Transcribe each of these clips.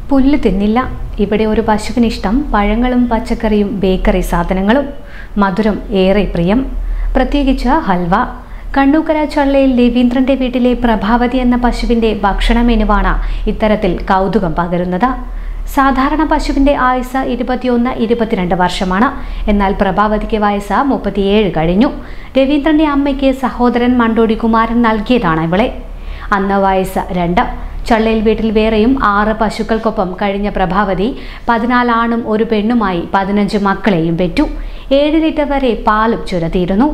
പുല്ല് തിന്നില്ല ഇവിടെ ഒരു പശുവിനിഷ്ടം പഴങ്ങളും പച്ചക്കറിയും ബേക്കറി സാധനങ്ങളും മധുരം ഏറെ പ്രിയം പ്രത്യേകിച്ച് ഹൽവ കണ്ണൂക്കര ചള്ളയിൽ രവീന്ദ്രന്റെ വീട്ടിലെ പ്രഭാവതി എന്ന പശുവിന്റെ ഭക്ഷണ മെനുവാണ് ഇത്തരത്തിൽ കൗതുകം പകരുന്നത് സാധാരണ പശുവിന്റെ ആയുസ് ഇരുപത്തിയൊന്ന് ഇരുപത്തിരണ്ട് വർഷമാണ് എന്നാൽ പ്രഭാവതിക്ക് വയസ്സ് മുപ്പത്തിയേഴ് കഴിഞ്ഞു രവീന്ദ്രന്റെ അമ്മയ്ക്ക് സഹോദരൻ മണ്ടോടി കുമാരൻ നൽകിയതാണ് ഇവളെ അന്ന് വയസ്സ് രണ്ട് ചള്ളയിൽ വീട്ടിൽ വേറെയും ആറ് പശുക്കൾക്കൊപ്പം കഴിഞ്ഞ പ്രഭാവതി പതിനാലാണും ഒരു പെണ്ണുമായി പതിനഞ്ച് മക്കളെയും പെറ്റു ഏഴ് ലിറ്റർ വരെ പാലും ചുരത്തിയിരുന്നു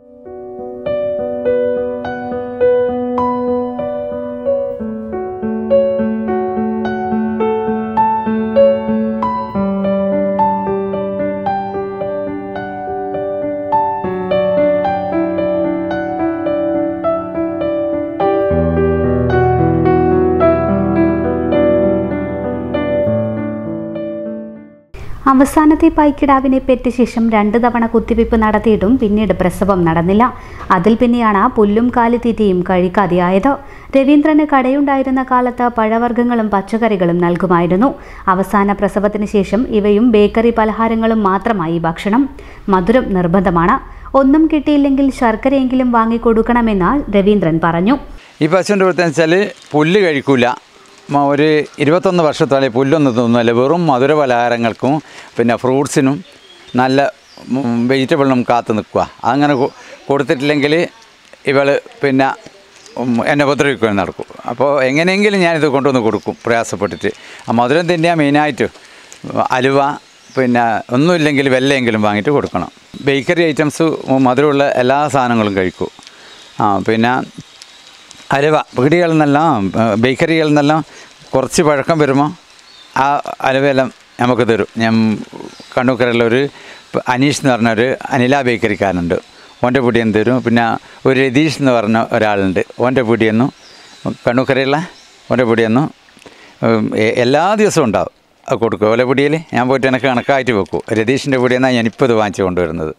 അവസാനത്തെ പൈക്കിടാവിനെ പെറ്റ ശേഷം രണ്ട് തവണ കുത്തിവയ്പ് നടത്തിയിട്ടും പിന്നീട് പ്രസവം നടന്നില്ല അതിൽ പിന്നെയാണ് പുല്ലും കാലിത്തീറ്റയും കഴിക്കാതെയായത് രവീന്ദ്രന് കടയുണ്ടായിരുന്ന കാലത്ത് പഴവർഗ്ഗങ്ങളും പച്ചക്കറികളും നൽകുമായിരുന്നു അവസാന പ്രസവത്തിന് ശേഷം ഇവയും ബേക്കറി പലഹാരങ്ങളും മാത്രമായി ഭക്ഷണം മധുരം നിർബന്ധമാണ് ഒന്നും കിട്ടിയില്ലെങ്കിൽ ശർക്കരയെങ്കിലും വാങ്ങിക്കൊടുക്കണമെന്ന് രവീന്ദ്രൻ പറഞ്ഞു ഈ പശുവിൻ്റെ പ്രത്യേകം വെച്ചാൽ പുല്ല് കഴിക്കൂല മ- ഒരു ഇരുപത്തൊന്ന് വർഷത്തോളം പുല്ലൊന്നും തിന്നുമല്ല വെറും മധുര പലഹാരങ്ങൾക്കും പിന്നെ ഫ്രൂട്ട്സിനും നല്ല വെജിറ്റബിളിനും കാത്തു നിൽക്കുക അങ്ങനെ കൊ- കൊടുത്തിട്ടില്ലെങ്കിൽ ഇവൾ പിന്നെ ഉം, എന്നെ ഉപദ്രവിക്കാൻ നടക്കും അപ്പോൾ എങ്ങനെയെങ്കിലും ഞാനിത് കൊണ്ടുവന്ന് കൊടുക്കും പ്രയാസപ്പെട്ടിട്ട് ആ മധുരം തന്നെയാണ് മെയിനായിട്ട് അലുവ പിന്നെ ഒന്നുമില്ലെങ്കിൽ വെല്ലയെങ്കിലും വാങ്ങിയിട്ട് കൊടുക്കണം ബേക്കറി ഐറ്റംസ് മധുരമുള്ള എല്ലാ സാധനങ്ങളും കഴിക്കും ആ പിന്നെ അലുവ പീടികളിൽ നിന്നെല്ലാം ബേക്കറികളിൽ നിന്നെല്ലാം കുറച്ച് പഴക്കം വരുമ്പോൾ ആ അലുവയെല്ലാം നമുക്ക് തരും ഞാൻ കണ്ണൂക്കരയിലുള്ള ഒരു പ- അനീഷ് എന്ന് പറഞ്ഞ ഒരു അനില ബേക്കറിക്കാരനുണ്ട് ഓൻ്റെ പൊടിയെന്ന് തരും പിന്നെ ഒരു രതീഷ് എന്ന് പറഞ്ഞ ഒരാളുണ്ട് ഓൻ്റെ പൊടിയെന്നും കണ്ണൂക്കരയുള്ള ഓൻ്റെ പൊടിയെന്നും ഉം, എ- എല്ലാ ദിവസവും ഉണ്ടാവും അത് കൊടുക്കും ഓല പൊടിയിൽ ഞാൻ പോയിട്ട് എനിക്ക് കണക്കായിട്ട് വെക്കും രതീഷിൻ്റെ പൊടിയെന്നാണ് ഞാനിപ്പോൾ ഇത് വാങ്ങിച്ചു കൊണ്ടുവരുന്നത്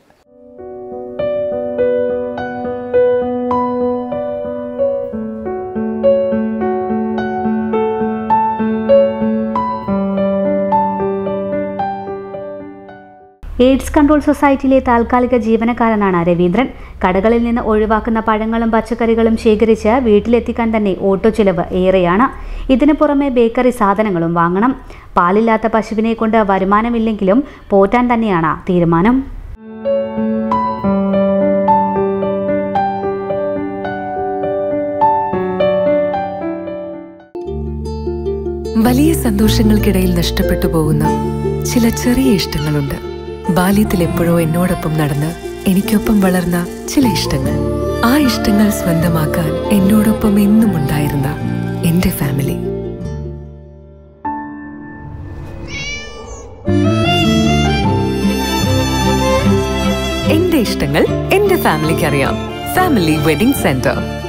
എയ്ഡ്സ് കൺട്രോൾ സൊസൈറ്റിയിലെ താൽക്കാലിക ജീവനക്കാരനാണ് രവീന്ദ്രൻ കടകളിൽ നിന്ന് ഒഴിവാക്കുന്ന പഴങ്ങളും പച്ചക്കറികളും ശേഖരിച്ച് വീട്ടിലെത്തിക്കാൻ തന്നെ ഓട്ടോ ചിലവ് ഏറെയാണ് ഇതിനു പുറമെ ബേക്കറി സാധനങ്ങളും വാങ്ങണം പാലില്ലാത്ത പശുവിനെ കൊണ്ട് വരുമാനമില്ലെങ്കിലും പോറ്റാൻ തന്നെയാണ് തീരുമാനം വലിയ സന്തോഷങ്ങൾക്കിടയിൽ നഷ്ടപ്പെട്ടു പോകുന്ന ചില ചെറിയ ഇഷ്ടങ്ങളുണ്ട് ബാല്യത്തിൽ എപ്പോഴോ എന്നോടൊപ്പം നടന്ന് എനിക്കൊപ്പം വളർന്ന ചില ഇഷ്ടങ്ങൾ ആ ഇഷ്ടങ്ങൾ സ്വന്തമാക്കാൻ എന്നോടൊപ്പം എന്നും ഉണ്ടായിരുന്ന എന്റെ ഫാമിലി എന്റെ ഇഷ്ടങ്ങൾ എന്റെ ഫാമിലിക്ക് അറിയാം ഫാമിലി വെഡിംഗ് സെന്റർ